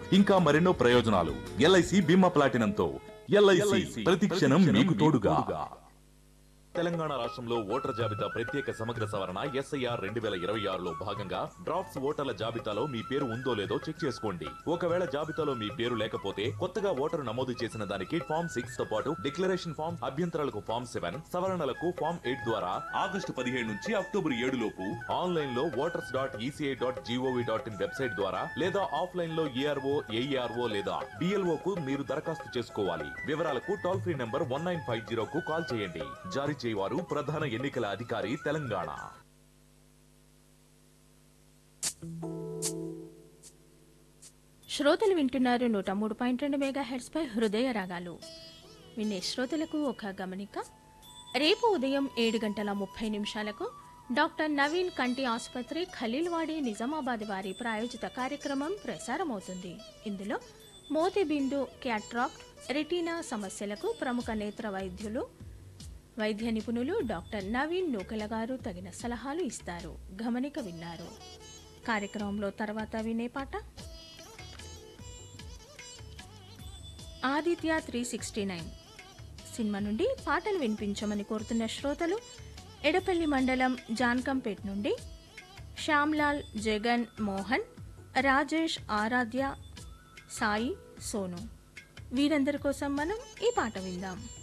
ఇంకా మరెన్నో ప్రయోజనాలు ఎల్ఐసి బీమా ప్లాటినంతో ఎల్ఐసి ప్రతి క్షణం మీకు తోడుగా తెలంగాణ రాష్ట్రంలో ఓటర్ జాబితా ప్రత్యేక సమగ్ర సవరణ ఎస్ఐఆర్ రెండు వేల ఇరవై ఆరులో భాగంగా డ్రాఫ్ట్స్ ఓటర్ల జాబితాలో మీ పేరు ఉందో లేదో చెక్ చేసుకోండి ఒకవేళ జాబితాలో మీ పేరు లేకపోతే కొత్తగా ఓటరు నమోదు చేసిన దానికి ఫామ్ సిక్స్ తో పాటు డిక్లరేషన్ ఫామ్ అభ్యంతరాలకు ఫామ్ సెవెన్ సవరణలకు ఫామ్ ఎయిట్ ద్వారా ఆగస్టు పదిహేడు నుంచి అక్టోబర్ ఏడు లోపు ఆన్లైన్ లో voters dot ECI dot GOV dot in website ద్వారా లేదా ఆఫ్లైన్ లో ఏఆర్ఓ ఏఈఆర్ఓ లేదా డిఎల్ఓ కు మీరు దరఖాస్తు చేసుకోవాలి వివరాలకు toll free number one nine five zero కు కాల్ చేయండి జారీ చేయవారు ప్రధాన ఎన్నికల అధికారి తెలంగాణ శ్రోతలు వింటున్నారు నూట మూడు పాయింట్ రెండు మెగా హెడ్స్ పై హృదయ రాగాలు వినే శ్రోతలకు ఒక గమనిక రేపు ఉదయం ఏడు గంటల ముప్పై నిమిషాలకు డాక్టర్ నవీన్ కంటి ఆసుపత్రి ఖలీల్వాడి నిజామాబాద్ వారి ప్రాయోజిత కార్యక్రమం ప్రసారమవుతుంది ఇందులో మోతిబిందు క్యాట్రాక్ట్ రెటీనా సమస్యలకు ప్రముఖ నేత్ర వైద్యులు వైద్య నిపుణులు డాక్టర్ నవీన్ నూకల గారు తగిన సలహాలు ఇస్తారు గమనిక విన్నారు కార్యక్రమంలో తర్వాత వినే పాట Aditya three sixty nine cinema నుండి పాటలు వినిపించమని కోరుతున్న శ్రోతలు ఎడపల్లి మండలం జాన్కంపేట్ నుండి శ్యామ్లాల్ జగన్ మోహన్ రాజేష్ ఆరాధ్య సాయి సోను వీరందరి కోసం మనం ఈ పాట విందాం